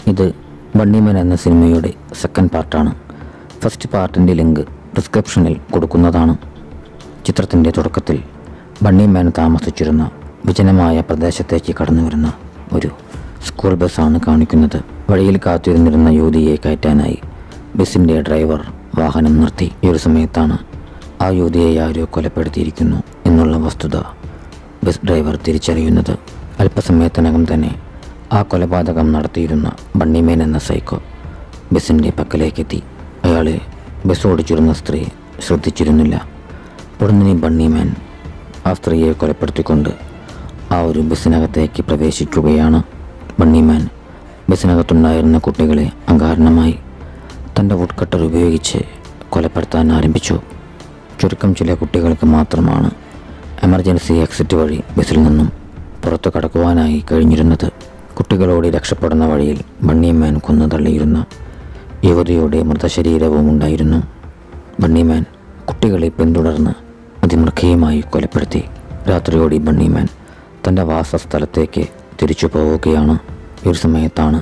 ഇത് ബണ്ണിമൻ എന്ന സിനിമയുടെ സെക്കൻഡ് പാർട്ടാണ് ഫസ്റ്റ് പാർട്ടിൻ്റെ ലിങ്ക് ഡിസ്ക്രിപ്ഷനിൽ കൊടുക്കുന്നതാണ് ചിത്രത്തിൻ്റെ തുടക്കത്തിൽ ബണ്ണിമാൻ താമസിച്ചിരുന്ന വിജനമായ പ്രദേശത്തേക്ക് കടന്നു വരുന്ന ഒരു സ്കൂൾ ബസ്സാണ് കാണിക്കുന്നത് വഴിയിൽ കാത്തിരുന്നിരുന്ന യുവതിയെ കയറ്റാനായി ബസ്സിൻ്റെ ഡ്രൈവർ വാഹനം നിർത്തി ഈ ഒരു സമയത്താണ് ആ യുവതിയെ ആരോ കൊലപ്പെടുത്തിയിരിക്കുന്നു എന്നുള്ള വസ്തുത ബസ് ഡ്രൈവർ തിരിച്ചറിയുന്നത് അല്പസമയത്തിനകം തന്നെ ആ കൊലപാതകം നടത്തിയിരുന്ന ബണ്ണിമേൻ എന്ന സൈക്കോ ബസ്സിൻ്റെ പക്കലേക്കെത്തി അയാളെ ബസ് ഓടിച്ചിരുന്ന സ്ത്രീ ശ്രദ്ധിച്ചിരുന്നില്ല പൊടുന്നിനി ബണ്ണിമാൻ ആ സ്ത്രീയെ കൊലപ്പെടുത്തിക്കൊണ്ട് ആ ഒരു ബസ്സിനകത്തേക്ക് പ്രവേശിക്കുകയാണ് ബണ്ണിമാൻ ബസ്സിനകത്തുണ്ടായിരുന്ന കുട്ടികളെ അകാരണമായി തൻ്റെ വുഡ്കട്ടർ ഉപയോഗിച്ച് കൊലപ്പെടുത്താൻ ആരംഭിച്ചു ചുരുക്കം ചില കുട്ടികൾക്ക് മാത്രമാണ് എമർജൻസി എക്സിറ്റ് വഴി ബസ്സിൽ നിന്നും പുറത്തു കടക്കുവാനായി കഴിഞ്ഞിരുന്നത് കുട്ടികളോട് രക്ഷപ്പെടുന്ന വഴിയിൽ ബണ്ണിമാൻ കൊന്നു തള്ളിയിരുന്ന യുവതിയുടെ മൃതശരീരവും ഉണ്ടായിരുന്നു ബണ്ണിമാൻ കുട്ടികളെ പിന്തുടർന്ന് അതിമൃഗീയമായി കൊലപ്പെടുത്തി രാത്രിയോടെ ബണ്ണിമാൻ തൻ്റെ വാസസ്ഥലത്തേക്ക് തിരിച്ചു പോവുകയാണ് ഈ ഒരു സമയത്താണ്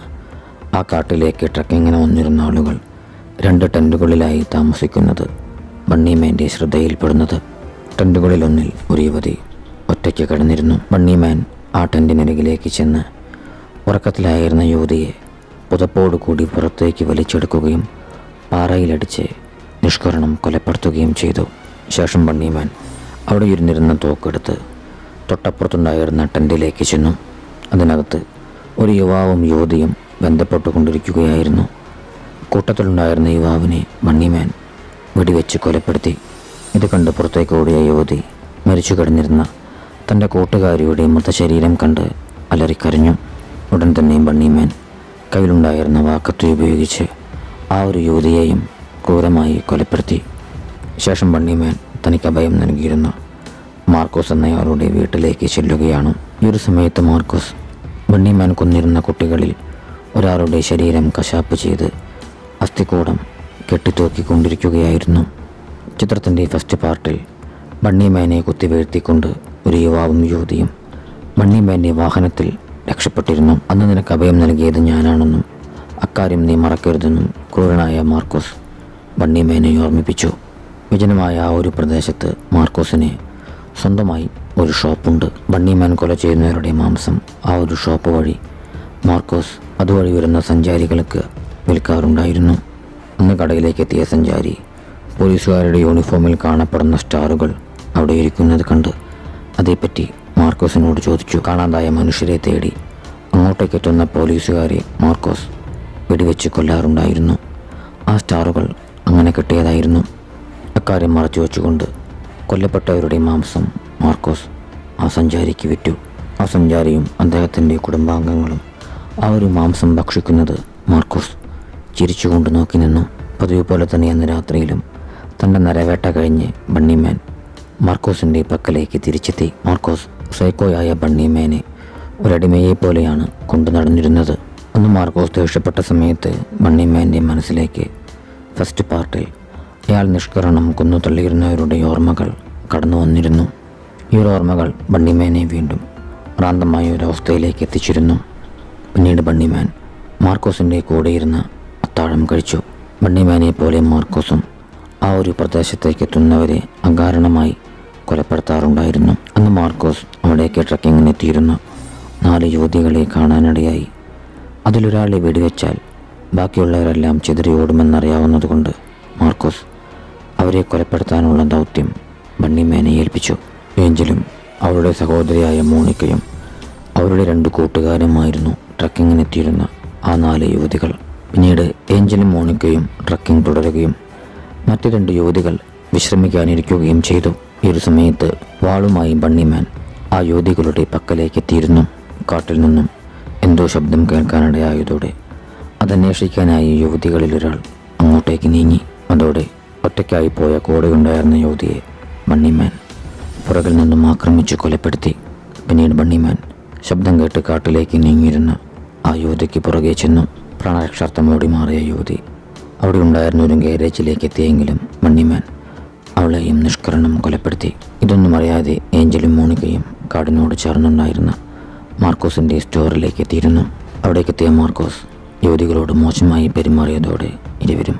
ആ കാട്ടിലേക്ക് ട്രക്കിങ്ങിന് വന്നിരുന്ന ആളുകൾ രണ്ട് ടെൻറ്റുകളിലായി താമസിക്കുന്നത് ബണ്ണിമാൻ്റെ ശ്രദ്ധയിൽപ്പെടുന്നത് ടെൻറ്റുകളിലൊന്നിൽ ഒരു യുവതി ഒറ്റയ്ക്ക് കിടന്നിരുന്നു ബണ്ണിമാൻ ആ ടെൻറ്റിനരികിലേക്ക് ചെന്ന് ഉറക്കത്തിലായിരുന്ന യുവതിയെ പുതപ്പോട് കൂടി പുറത്തേക്ക് വലിച്ചെടുക്കുകയും പാറയിലടിച്ച് നിഷ്കരണം കൊലപ്പെടുത്തുകയും ചെയ്തു ശേഷം ബണ്ണിമാൻ അവിടെ ഇരുന്നിരുന്ന തോക്കെടുത്ത് തൊട്ടപ്പുറത്തുണ്ടായിരുന്ന ടെൻറ്റിലേക്ക് ചെന്നു അതിനകത്ത് ഒരു യുവാവും യുവതിയും ബന്ധപ്പെട്ടുകൊണ്ടിരിക്കുകയായിരുന്നു കൂട്ടത്തിലുണ്ടായിരുന്ന യുവാവിനെ ബണ്ണിമാൻ വെടിവെച്ച് കൊലപ്പെടുത്തി ഇത് കണ്ട് പുറത്തേക്ക് ഓടിയ യുവതി മരിച്ചു കിടന്നിരുന്ന തൻ്റെ കൂട്ടുകാരിയുടെ മൃതശരീരം കണ്ട് അലറിക്കരഞ്ഞു ഉടൻ തന്നെ ബണ്ണിമാൻ കയ്യിലുണ്ടായിരുന്ന വാക്കത്തി ഉപയോഗിച്ച് ആ ഒരു യുവതിയെയും ക്രൂരമായി കൊലപ്പെടുത്തി ശേഷം ബണ്ണിമാൻ തനിക്ക് അഭയം നൽകിയിരുന്ന മാർക്കോസ് എന്നയാളുടെ വീട്ടിലേക്ക് ചെല്ലുകയാണ് ഈ ഒരു സമയത്ത് മാർക്കോസ് ബണ്ണിമാൻ കൊന്നിരുന്ന കുട്ടികളിൽ ഒരാളുടെ ശരീരം കശാപ്പ് ചെയ്ത് അസ്ഥികൂടം കെട്ടിത്തൂക്കിക്കൊണ്ടിരിക്കുകയായിരുന്നു ചിത്രത്തിൻ്റെ ഫസ്റ്റ് പാർട്ടിൽ ബണ്ണിമാനെ കുത്തിവീഴ്ത്തിക്കൊണ്ട് ഒരു യുവാവും യുവതിയും ബണ്ണിമാൻ്റെ വാഹനത്തിൽ രക്ഷപ്പെട്ടിരുന്നു അന്ന് നിനക്ക് അഭയം നൽകിയത് ഞാനാണെന്നും അക്കാര്യം നീ മറക്കരുതെന്നും ക്രൂരനായ മാർക്കോസ് ബണ്ണിമേനെ ഓർമ്മിപ്പിച്ചു വിജനമായ ആ ഒരു പ്രദേശത്ത് മാർക്കോസിന് സ്വന്തമായി ഒരു ഷോപ്പുണ്ട് ബണ്ണിമാൻ കൊല ചെയ്യുന്നവരുടെ മാംസം ആ ഒരു ഷോപ്പ് വഴി മാർക്കോസ് അതുവഴി വരുന്ന സഞ്ചാരികൾക്ക് വിൽക്കാറുണ്ടായിരുന്നു അന്ന് കടയിലേക്ക് എത്തിയ സഞ്ചാരി പോലീസുകാരുടെ യൂണിഫോമിൽ കാണപ്പെടുന്ന സ്റ്റാറുകൾ അവിടെ ഇരിക്കുന്നത് കണ്ട് അതേപ്പറ്റി മാർക്കോസിനോട് ചോദിച്ചു കാണാതായ മനുഷ്യരെ തേടി അങ്ങോട്ടേക്ക് എത്തുന്ന പോലീസുകാരെ മാർക്കോസ് വെടിവെച്ച് കൊല്ലാറുണ്ടായിരുന്നു ആ സ്റ്റാറുകൾ അങ്ങനെ കിട്ടിയതായിരുന്നു അക്കാര്യം മറച്ചു വെച്ചുകൊണ്ട് കൊല്ലപ്പെട്ടവരുടെ മാംസം മാർക്കോസ് ആ സഞ്ചാരിക്ക് വിറ്റു ആ സഞ്ചാരിയും അദ്ദേഹത്തിൻ്റെ കുടുംബാംഗങ്ങളും ആ ഒരു മാംസം ഭക്ഷിക്കുന്നത് മാർക്കോസ് ചിരിച്ചുകൊണ്ട് നോക്കി നിന്നു പതിവ് പോലെ തന്നെ അന്ന് രാത്രിയിലും തൻ്റെ നരവേട്ട കഴിഞ്ഞ് ബണ്ണിമാൻ മാർക്കോസിൻ്റെ പക്കലേക്ക് തിരിച്ചെത്തി മാർക്കോസ് സൈക്കോയായ ബണ്ണിമേനെ ഒരടിമയെ പോലെയാണ് കൊണ്ടു നടന്നിരുന്നത് അന്ന് മാർക്കോസ് ദേഷ്യപ്പെട്ട സമയത്ത് ബണ്ണിമേൻ്റെ മനസ്സിലേക്ക് ഫസ്റ്റ് പാർട്ടിൽ അയാൾ നിഷ്കരണം കൊന്നു തള്ളിയിരുന്നവരുടെ ഓർമ്മകൾ കടന്നു വന്നിരുന്നു ഈ ഒരു ഓർമ്മകൾ ബണ്ണിമേനെ വീണ്ടും ഭ്രാന്തമായ ഒരു അവസ്ഥയിലേക്ക് എത്തിച്ചിരുന്നു പിന്നീട് ബണ്ണിമാൻ മാർക്കോസിൻ്റെ കൂടെയിരുന്ന് അത്താഴം കഴിച്ചു ബണ്ണിമാനെ പോലെ മാർക്കോസും ആ ഒരു പ്രദേശത്തേക്ക് എത്തുന്നവരെ അകാരണമായി കൊലപ്പെടുത്താറുണ്ടായിരുന്നു അന്ന് മാർക്കോസ് അവിടേക്ക് ട്രക്കിങ്ങിന് എത്തിയിരുന്ന നാല് യുവതികളെ കാണാനിടയായി അതിലൊരാളെ വെടിവെച്ചാൽ ബാക്കിയുള്ളവരെല്ലാം ചിതറി ഓടുമെന്നറിയാവുന്നതുകൊണ്ട് മാർക്കോസ് അവരെ കൊലപ്പെടുത്താനുള്ള ദൗത്യം ബണ്ണിമേനെ ഏൽപ്പിച്ചു ഏഞ്ചലും അവരുടെ സഹോദരിയായ മോണിക്കയും അവരുടെ രണ്ട് കൂട്ടുകാരുമായിരുന്നു ട്രക്കിങ്ങിനെത്തിയിരുന്ന ആ നാല് യുവതികൾ പിന്നീട് ഏഞ്ചലും മോണിക്കയും ട്രക്കിംഗ് തുടരുകയും മറ്റു രണ്ട് യുവതികൾ വിശ്രമിക്കാനിരിക്കുകയും ചെയ്തു ഈ ഒരു സമയത്ത് വാളുമായി ബണ്ണിമാൻ ആ യുവതികളുടെ പക്കലേക്ക് എത്തിയിരുന്നു കാട്ടിൽ നിന്നും എന്തോ ശബ്ദം കേൾക്കാനിടയായതോടെ അതന്വേഷിക്കാനായി യുവതികളിൽ ഒരാൾ അങ്ങോട്ടേക്ക് നീങ്ങി അതോടെ ഒറ്റയ്ക്കായി പോയ കൂടെയുണ്ടായിരുന്ന യുവതിയെ ബണ്ണിമാൻ പുറകിൽ നിന്നും ആക്രമിച്ച് കൊലപ്പെടുത്തി പിന്നീട് ബണ്ണിമാൻ ശബ്ദം കേട്ട് കാട്ടിലേക്ക് നീങ്ങിയിരുന്ന ആ യുവതിക്ക് പുറകെ ചെന്നു പ്രാണരക്ഷാർത്ഥം ഓടി മാറിയ യുവതി അവിടെ ഉണ്ടായിരുന്ന ഒരു ഗാരേജിലേക്ക് എത്തിയെങ്കിലും ബണ്ണിമാൻ അവളെയും നിഷ്കരണം കൊലപ്പെടുത്തി ഇതൊന്നും അറിയാതെ ഏഞ്ചലും മോണിക്കയും കാടിനോട് ചേർന്നുണ്ടായിരുന്ന മാർക്കോസിൻ്റെ സ്റ്റോറിലേക്ക് എത്തിയിരുന്നു അവിടേക്ക് എത്തിയ മാർക്കോസ് യുവതികളോട് മോശമായി പെരുമാറിയതോടെ ഇരുവരും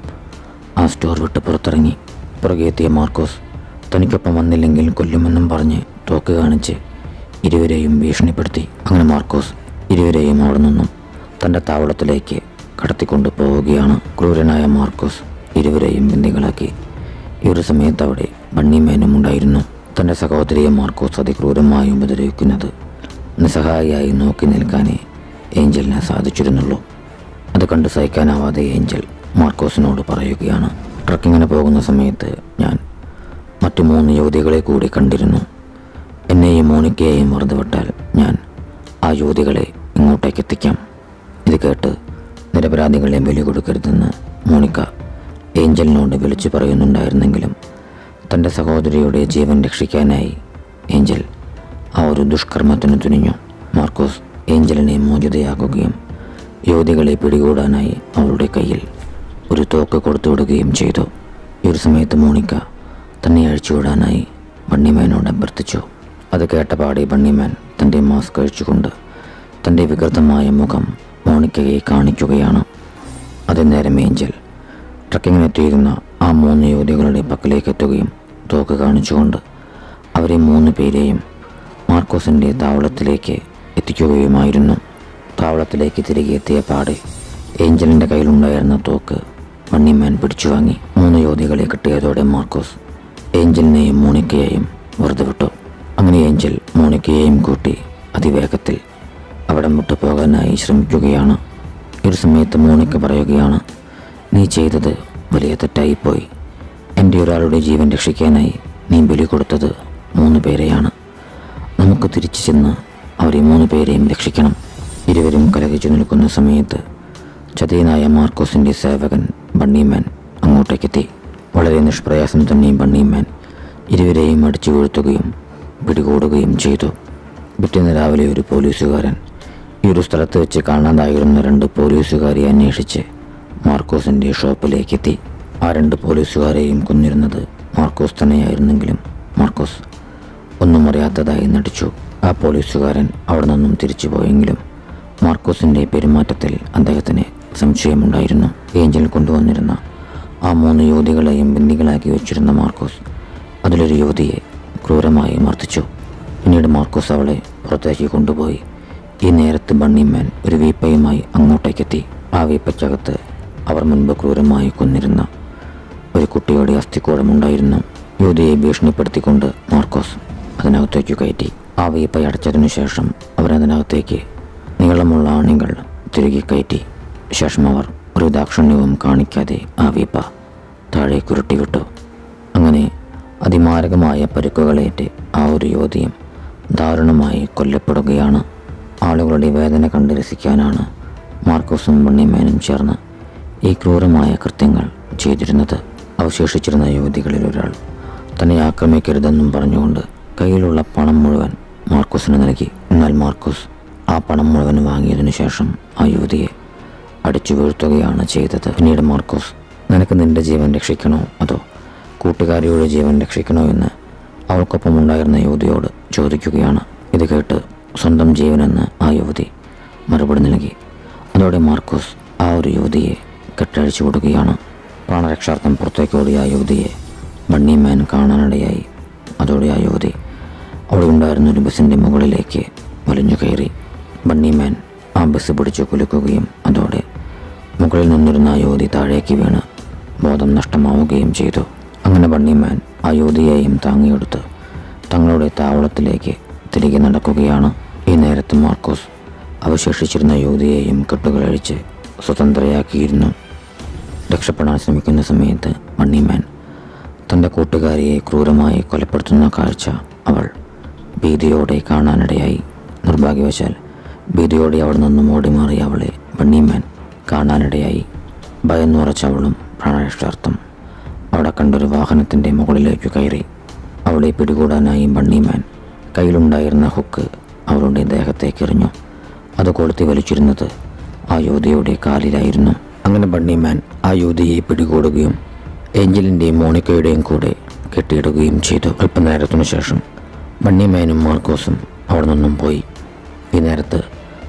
ആ സ്റ്റോർ വിട്ട് പുറത്തിറങ്ങി പുറകെ എത്തിയ മാർക്കോസ് തനിക്കൊപ്പം വന്നില്ലെങ്കിൽ കൊല്ലുമെന്നും പറഞ്ഞ് തോക്ക് കാണിച്ച് ഇരുവരെയും ഭീഷണിപ്പെടുത്തി അങ്ങനെ മാർക്കോസ് ഇരുവരെയും അവിടെ നിന്നും തൻ്റെ താവളത്തിലേക്ക് കടത്തിക്കൊണ്ടു പോവുകയാണ് ക്രൂരനായ മാർക്കോസ് ഇരുവരെയും ബന്ദികളാക്കി ഈ ഒരു സമയത്ത് അവിടെ ബണ്ണിമേനും ഉണ്ടായിരുന്നു തൻ്റെ സഹോദരിയെ മാർക്കോസ് അതിക്രൂരമായി ഉപദ്രവിക്കുന്നത് നിസ്സഹായിയായി നോക്കി നിൽക്കാനേ ഏഞ്ചലിന് സാധിച്ചിരുന്നുള്ളൂ അത് കണ്ട് സഹിക്കാനാവാതെ ഏഞ്ചൽ മാർക്കോസിനോട് പറയുകയാണ് ട്രക്കിങ്ങിന് പോകുന്ന സമയത്ത് ഞാൻ മറ്റു മൂന്ന് യുവതികളെ കൂടി കണ്ടിരുന്നു എന്നെയും മോണിക്കയെയും വെറുതെ വിട്ടാൽ ഞാൻ ആ യുവതികളെ ഇങ്ങോട്ടേക്ക് എത്തിക്കാം ഇത് കേട്ട് നിരപരാധികളെ ബലി കൊടുക്കരുതെന്ന് മോണിക്ക ഏഞ്ചലിനോട് വിളിച്ചു പറയുന്നുണ്ടായിരുന്നെങ്കിലും തൻ്റെ സഹോദരിയുടെ ജീവൻ രക്ഷിക്കാനായി ഏഞ്ചൽ ആ ഒരു ദുഷ്കർമ്മത്തിന് തുനിഞ്ഞു മാർക്കോസ് ഏഞ്ചലിനെ മോചിതയാക്കുകയും യുവതികളെ പിടികൂടാനായി അവളുടെ കയ്യിൽ ഒരു തോക്ക് കൊടുത്തുവിടുകയും ചെയ്തു ഈ ഒരു സമയത്ത് മോണിക്ക തന്നെ അഴിച്ചുവിടാനായി ബണ്ണിമാനോട് അഭ്യർത്ഥിച്ചു അത് കേട്ടപാടെ ബണ്ണിമാൻ തൻ്റെ മാസ്ക് അഴിച്ചുകൊണ്ട് തൻ്റെ വികൃതമായ മുഖം മോണിക്കയെ കാണിക്കുകയാണ് അതിനേരം ഏഞ്ചൽ ട്രക്കിങ്ങിനെത്തിയിരുന്ന ആ മൂന്ന് യുവതികളുടെ പക്കലേക്ക് എത്തുകയും തോക്ക് കാണിച്ചുകൊണ്ട് അവരെ മൂന്ന് പേരെയും മാർക്കോസിൻ്റെ താവളത്തിലേക്ക് എത്തിക്കുകയുമായിരുന്നു താവളത്തിലേക്ക് തിരികെ എത്തിയ പാടെ ഏഞ്ചലിൻ്റെ കയ്യിലുണ്ടായിരുന്ന തോക്ക് മണ്ണിമാൻ പിടിച്ചു വാങ്ങി മൂന്ന് യുവതികളെ കിട്ടിയതോടെ മാർക്കോസ് ഏഞ്ചലിനെയും മോണിക്കയെയും വെറുതെ വിട്ടു അങ്ങനെ ഏഞ്ചൽ മോണിക്കയെയും കൂട്ടി അതിവേഗത്തിൽ അവിടെ വിട്ടു പോകാനായി ശ്രമിക്കുകയാണ് ഈ ഒരു സമയത്ത് മോണിക്ക പറയുകയാണ് നീ ചെയ്തത് വലിയ തെറ്റായിപ്പോയി എൻ്റെ ഒരാളുടെ ജീവൻ രക്ഷിക്കാനായി നീ ബലി കൊടുത്തത് മൂന്ന് പേരെയാണ് നമുക്ക് തിരിച്ചു ചെന്ന് അവരെ മൂന്ന് പേരെയും രക്ഷിക്കണം ഇരുവരും കലകിച്ചു നിൽക്കുന്ന സമയത്ത് ചതിയനായ മാർക്കോസിൻ്റെ സേവകൻ ബണ്ണിമാൻ അങ്ങോട്ടേക്കെത്തി വളരെ നിഷ്പ്രയാസം തന്നെ ബണ്ണിമാൻ ഇരുവരെയും അടിച്ചു വീഴ്ത്തുകയും പിടികൂടുകയും ചെയ്തു പിറ്റേന്ന് രാവിലെ ഒരു പോലീസുകാരൻ ഈ ഒരു സ്ഥലത്ത് വെച്ച് കാണാതായിരുന്ന രണ്ട് പോലീസുകാരെ അന്വേഷിച്ച് മാർക്കോസിൻ്റെ ഷോപ്പിലേക്കെത്തി ആ രണ്ട് പോലീസുകാരെയും കൊന്നിരുന്നത് മാർക്കോസ് തന്നെയായിരുന്നെങ്കിലും മാർക്കോസ് ഒന്നും അറിയാത്തതായി നടിച്ചു ആ പോലീസുകാരൻ അവിടെ നിന്നും തിരിച്ചു പോയെങ്കിലും മാർക്കോസിൻ്റെ പെരുമാറ്റത്തിൽ അദ്ദേഹത്തിന് സംശയമുണ്ടായിരുന്നു ഏഞ്ചൽ കൊണ്ടുവന്നിരുന്ന ആ മൂന്ന് യുവതികളെയും ബന്ദികളാക്കി വെച്ചിരുന്ന മാർക്കോസ് അതിലൊരു യുവതിയെ ക്രൂരമായി മർദ്ദിച്ചു പിന്നീട് മാർക്കോസ് അവളെ പുറത്തേക്ക് കൊണ്ടുപോയി ഈ നേരത്ത് ബണ്ണിമാൻ ഒരു വീപ്പയുമായി അങ്ങോട്ടേക്കെത്തി ആ വീപ്പയ്ക്കകത്ത് അവർ മുൻപ് ക്രൂരമായി കൊന്നിരുന്ന ഒരു കുട്ടിയുടെ അസ്ഥിക്കൂടമുണ്ടായിരുന്നു യുവതിയെ ഭീഷണിപ്പെടുത്തിക്കൊണ്ട് മാർക്കോസ് അതിനകത്തേക്ക് കയറ്റി ആ വീപ്പ അടച്ചതിനു ശേഷം അവരതിനകത്തേക്ക് നീളമുള്ള ആണികൾ തിരികെ കയറ്റി ശേഷം അവർ ഒരു ദാക്ഷിണ്യവും കാണിക്കാതെ ആ വീപ്പ താഴെ കുരുട്ടിവിട്ടു അങ്ങനെ അതിമാരകമായ പരുക്കുകളേറ്റ് ആ ഒരു യുവതിയും ദാരുണമായി കൊല്ലപ്പെടുകയാണ് ആളുകളുടെ വേദന കണ്ട് രസിക്കാനാണ് മാർക്കോസും ബണ്ണിമേനും ചേർന്ന് ഈ ക്രൂരമായ കൃത്യങ്ങൾ ചെയ്തിരുന്നത് അവശേഷിച്ചിരുന്ന യുവതികളിൽ ഒരാൾ തന്നെ ആക്രമിക്കരുതെന്നും പറഞ്ഞുകൊണ്ട് കയ്യിലുള്ള പണം മുഴുവൻ മാർക്കോസിന് നൽകി എന്നാൽ മാർക്കോസ് ആ പണം മുഴുവൻ വാങ്ങിയതിനു ശേഷം ആ യുവതിയെ അടിച്ചു വീഴ്ത്തുകയാണ് ചെയ്തത് പിന്നീട് മാർക്കോസ് നിനക്ക് നിന്റെ ജീവൻ രക്ഷിക്കണോ അതോ കൂട്ടുകാരിയുടെ ജീവൻ രക്ഷിക്കണോ എന്ന് അവൾക്കൊപ്പം ഉണ്ടായിരുന്ന യുവതിയോട് ചോദിക്കുകയാണ് ഇത് കേട്ട് സ്വന്തം ജീവനെന്ന് ആ യുവതി മറുപടി നൽകി അതോടെ മാർക്കോസ് ആ ഒരു യുവതിയെ കെട്ടഴിച്ചു കൊടുക്കുകയാണ് പ്രാണരക്ഷാർത്ഥം പുറത്തേക്ക് ഓടിയ ആ യുവതിയെ ബണ്ണിമാൻ കാണാനിടയായി അതോടെ ആ യുവതി അവിടെ ഉണ്ടായിരുന്ന ഒരു ബസ്സിൻ്റെ മുകളിലേക്ക് വലിഞ്ഞു കയറി ബണ്ണിമാൻ ആ ബസ് പിടിച്ചു കുലുക്കുകയും അതോടെ മുകളിൽ നിന്നിരുന്ന ആ യുവതി താഴേക്ക് വീണ് ബോധം നഷ്ടമാവുകയും ചെയ്തു അങ്ങനെ ബണ്ണിമാൻ ആ യുവതിയെയും താങ്ങിയെടുത്ത് തങ്ങളുടെ താവളത്തിലേക്ക് തിരികെ നടക്കുകയാണ് ഈ നേരത്ത് മാർക്കോസ് അവശേഷിച്ചിരുന്ന യുവതിയെയും കെട്ടുകളഴിച്ച് സ്വതന്ത്രയാക്കിയിരുന്നു രക്ഷപ്പെടാൻ ശ്രമിക്കുന്ന സമയത്ത് മണ്ണിമാൻ തൻ്റെ കൂട്ടുകാരിയെ ക്രൂരമായി കൊലപ്പെടുത്തുന്ന കാഴ്ച അവൾ ഭീതിയോടെ കാണാനിടയായി നിർഭാഗ്യവശാൽ ഭീതിയോടെ അവിടെ നിന്നും ഓടി മാറിയ അവളെ ബണ്ണിമാൻ കാണാനിടയായി ഭയന്നുറച്ച അവളും പ്രാണരക്ഷാർത്ഥം അവിടെ കണ്ടൊരു വാഹനത്തിൻ്റെ മുകളിലേക്ക് കയറി അവളെ പിടികൂടാനായി ബണ്ണിമാൻ കയ്യിലുണ്ടായിരുന്ന ഹുക്ക് അവളുടെ ദേഹത്തേക്ക് എറിഞ്ഞു അത് കൊളുത്തി വലിച്ചിരുന്നത് ആ യുവതിയുടെ കാലിലായിരുന്നു അങ്ങനെ ബണ്ണിമാൻ ആ യുവതിയെ പിടികൂടുകയും ഏഞ്ചലിൻ്റെയും മോണിക്കയുടെയും കൂടെ കെട്ടിയിടുകയും ചെയ്തു അല്പനേരത്തിനു ശേഷം ബണ്ണിമാനും മാർക്കോസും അവിടെ നിന്നും പോയി ഈ നേരത്ത്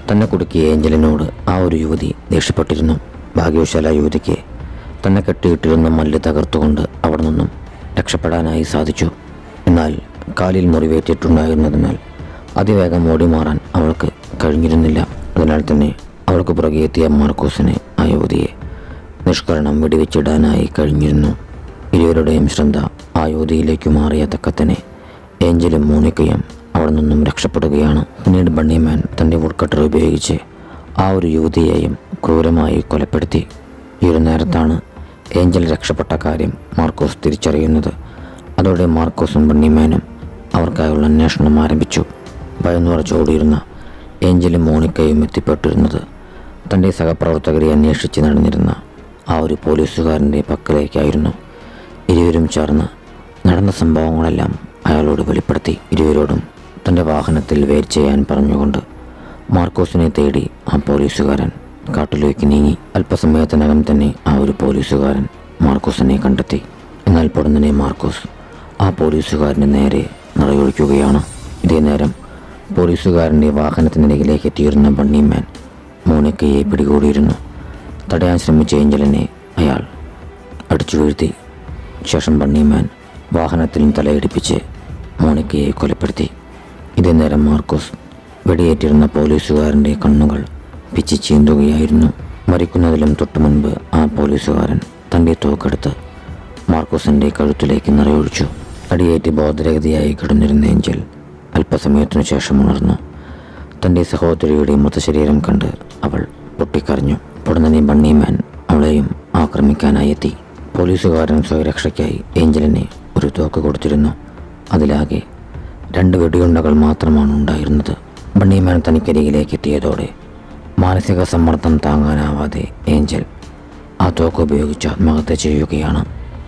തന്നെ കുടുക്കിയ ഏഞ്ചലിനോട് ആ ഒരു യുവതി ദേഷ്യപ്പെട്ടിരുന്നു ഭാഗ്യവശാല യുവതിക്ക് തന്നെ കെട്ടിയിട്ടിരുന്ന മല്ല് തകർത്തുകൊണ്ട് അവിടെ നിന്നും രക്ഷപ്പെടാനായി സാധിച്ചു എന്നാൽ കാലിൽ മുറിവേറ്റിട്ടുണ്ടായിരുന്നതിനാൽ അതിവേഗം ഓടി മാറാൻ അവൾക്ക് കഴിഞ്ഞിരുന്നില്ല അതിനാൽ തന്നെ അവൾക്ക് പുറകെ എത്തിയ മാർക്കോസിനെ ആ യുവതിയെ നിഷ്കരണം വെടിവെച്ചിടാനായി കഴിഞ്ഞിരുന്നു ഇരുവരുടെയും ശ്രദ്ധ ആ യുവതിയിലേക്ക് മാറിയ തക്കത്തനെ ഏഞ്ചലും മോണിക്കയും അവിടെ നിന്നും രക്ഷപ്പെടുകയാണ് പിന്നീട് ബണ്ണിമാൻ തൻ്റെ വുഡ്കട്ടർ ഉപയോഗിച്ച് ആ ഒരു യുവതിയെയും ക്രൂരമായി കൊലപ്പെടുത്തി ഈ ഒരു നേരത്താണ് ഏഞ്ചൽ രക്ഷപ്പെട്ട കാര്യം മാർക്കോസ് തിരിച്ചറിയുന്നത് അതോടെ മാർക്കോസും ബണ്ണിമാനും അവർക്കായുള്ള അന്വേഷണം ആരംഭിച്ചു ഭയന്നുറച്ചോടിയിരുന്ന ഏഞ്ചലും മോണിക്കയും എത്തിപ്പെട്ടിരുന്നത് തൻ്റെ സഹപ്രവർത്തകരെ അന്വേഷിച്ച് നടന്നിരുന്ന ആ ഒരു പോലീസുകാരൻ്റെ പക്കലേക്കായിരുന്നു ഇരുവരും ചേർന്ന് നടന്ന സംഭവങ്ങളെല്ലാം അയാളോട് വെളിപ്പെടുത്തി ഇരുവരോടും തൻ്റെ വാഹനത്തിൽ വെയിറ്റ് ചെയ്യാൻ പറഞ്ഞുകൊണ്ട് മാർക്കോസിനെ തേടി ആ പോലീസുകാരൻ കാട്ടിലേക്ക് നീങ്ങി അല്പസമയത്തിനകം തന്നെ ആ ഒരു പോലീസുകാരൻ മാർക്കോസിനെ കണ്ടെത്തി എന്നാൽ പൊടുന്നനെ മാർക്കോസ് ആ പോലീസുകാരന് നേരെ നിറയൊഴിക്കുകയാണ് ഇതേ നേരം പോലീസുകാരൻ്റെ വാഹനത്തിനരികിലേക്ക് എത്തിയിരുന്ന ബണ്ണിമാൻ മോണിക്കയെ പിടികൂടിയിരുന്നു തടയാൻ ശ്രമിച്ച ഏഞ്ചലിനെ അയാൾ അടിച്ചു വീഴ്ത്തി ശേഷം ബണ്ണിമാൻ വാഹനത്തിൽ തലയിടിപ്പിച്ച് മോണിക്കയെ കൊലപ്പെടുത്തി ഇതേ നേരം മാർക്കോസ് വെടിയേറ്റിരുന്ന പോലീസുകാരൻ്റെ കണ്ണുകൾ പിച്ചി ചീന്തുകയായിരുന്നു മരിക്കുന്നതിലും തൊട്ടു മുൻപ് ആ പോലീസുകാരൻ തൻ്റെ തോക്കെടുത്ത് മാർക്കോസിൻ്റെ കഴുത്തിലേക്ക് നിറയൊഴിച്ചു അടിയേറ്റ് ബോധരഹിതയായി കിടന്നിരുന്ന ഏഞ്ചൽ അല്പസമയത്തിനു ശേഷം ഉണർന്നു തൻ്റെ സഹോദരിയുടെ മൃതശരീരം കണ്ട് അവൾ പൊട്ടിക്കരഞ്ഞു ഉടനെ ബണ്ണിമാൻ അവളെയും ആക്രമിക്കാനായി എത്തി പോലീസുകാരൻ സ്വയരക്ഷയ്ക്കായി ഏഞ്ചലിനെ ഒരു തോക്ക് കൊടുത്തിരുന്നു അതിലാകെ രണ്ട് വെടിയുണ്ടകൾ മാത്രമാണ് ഉണ്ടായിരുന്നത് ബണ്ണിമാൻ തനിക്കരികിലേക്ക് എത്തിയതോടെ മാനസിക സമ്മർദ്ദം താങ്ങാനാവാതെ ഏഞ്ചൽ ആ തോക്ക് ഉപയോഗിച്ച് ആത്മഹത്യ ചെയ്യുകയാണ്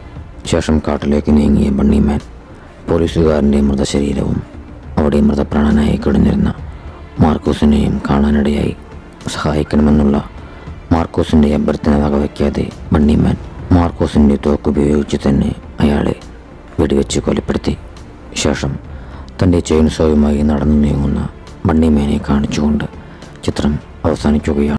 ശേഷം കാട്ടിലേക്ക് നീങ്ങിയ ബണ്ണിമാൻ പോലീസുകാരൻ്റെ മൃതശരീരവും അവിടെ മൃതപ്രാണനായി കിടന്നിരുന്ന മാർക്കോസിനെയും കാണാനിടയായി സഹായിക്കണമെന്നുള്ള മാർക്കോസിൻ്റെ അഭ്യർത്ഥന വകവയ്ക്കാതെ ബണ്ണിമാൻ മാർക്കോസിൻ്റെ തോക്ക് ഉപയോഗിച്ച് തന്നെ അയാളെ വെടിവെച്ച് കൊലപ്പെടുത്തി ശേഷം തൻ്റെ ചെയിൻസോയുമായി നടന്നു നീങ്ങുന്ന ബണ്ണിമാനെ കാണിച്ചുകൊണ്ട് ചിത്രം അവസാനിക്കുകയാണ്